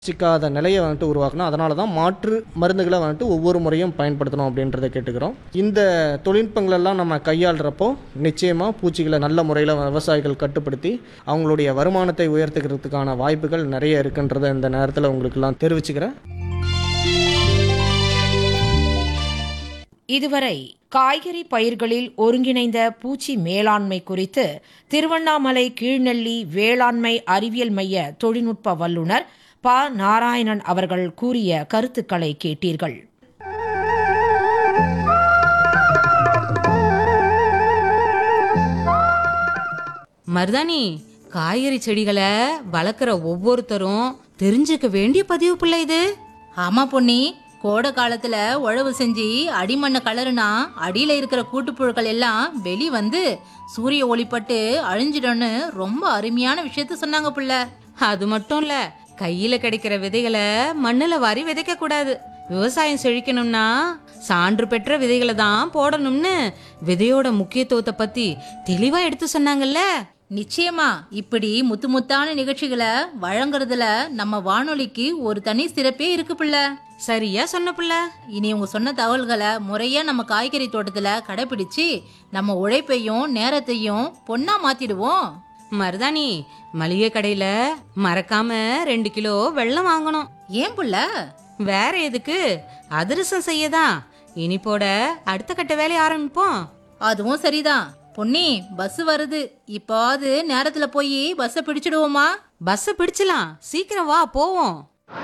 சிக்காத நிலையை வந்துட்டு உருவாக்கணும் அதனால தான் மாற்று மருந்துகளை வந்துட்டு ஒவ்வொரு முறையும் பயன்படுத்தணும் அப்படின்றத கேட்டுக்கிறோம் இந்த தொழில்நுட்பங்களெல்லாம் நம்ம கையாளுறப்போ நிச்சயமாக பூச்சிகளை நல்ல முறையில் விவசாயிகள் கட்டுப்படுத்தி அவங்களுடைய வருமானத்தை உயர்த்துக்கிறதுக்கான வாய்ப்புகள் நிறைய இருக்குன்றதை இந்த நேரத்தில் உங்களுக்கெல்லாம் தெரிவிச்சுக்கிறேன் இதுவரை காய்கறி பயிர்களில் ஒருங்கிணைந்த பூச்சி மேலாண்மை குறித்து திருவண்ணாமலை கீழ்நெல்லி வேளாண்மை அறிவியல் மைய தொழில்நுட்ப வல்லுநர் ப நாராயணன் அவர்கள் கூறிய கருத்துக்களை கேட்டீர்கள் மருதாணி காய்கறி செடிகளை வளர்க்குற ஒவ்வொருத்தரும் தெரிஞ்சுக்க வேண்டிய பதிவு பிள்ளை இது ஆமா பொன்னி கோடை காலத்துல உழவு செஞ்சு அடிமண்ணை கலருனா அடியில இருக்கிற கூட்டுப்புழுக்கள் எல்லாம் வெளி வந்து சூரிய ஒளிப்பட்டு அழிஞ்சிடும்னு ரொம்ப அருமையான விஷயத்த சொன்னாங்க புள்ள அது மட்டும் இல்ல கையில கிடைக்கிற விதைகளை மண்ணுல வாரி விதைக்க கூடாது விவசாயம் செழிக்கணும்னா சான்று பெற்ற விதைகளை தான் போடணும்னு விதையோட முக்கியத்துவத்தை பத்தி தெளிவா எடுத்து சொன்னாங்கல்ல நிச்சயமா இப்படி முத்து முத்தான நிகழ்ச்சிகளை வழங்குறதுல நம்ம வானொலிக்கு ஒரு தனி சிறப்பே இருக்கு புள்ள சரியா சொன்ன புள்ள இனி உங்க சொன்ன தகவல்களை முறையா நம்ம காய்கறி தோட்டத்துல கடைபிடிச்சு நம்ம உழைப்பையும் நேரத்தையும் பொண்ணா மாத்திடுவோம் மருதாணி மளிகை கடையில மறக்காம ரெண்டு கிலோ வெல்லம் வாங்கணும் ஏன் புள்ள வேற எதுக்கு அதிரசம் செய்யதான் இனிப்போட அடுத்த கட்ட வேலையை ஆரம்பிப்போம் அதுவும் சரிதான் பொன்னி பஸ் வருது இப்பாவது நேரத்துல போய் பஸ்ஸை பிடிச்சிடுவோமா பஸ்ஸை பிடிச்சலாம் சீக்கிரம் வா போவோம்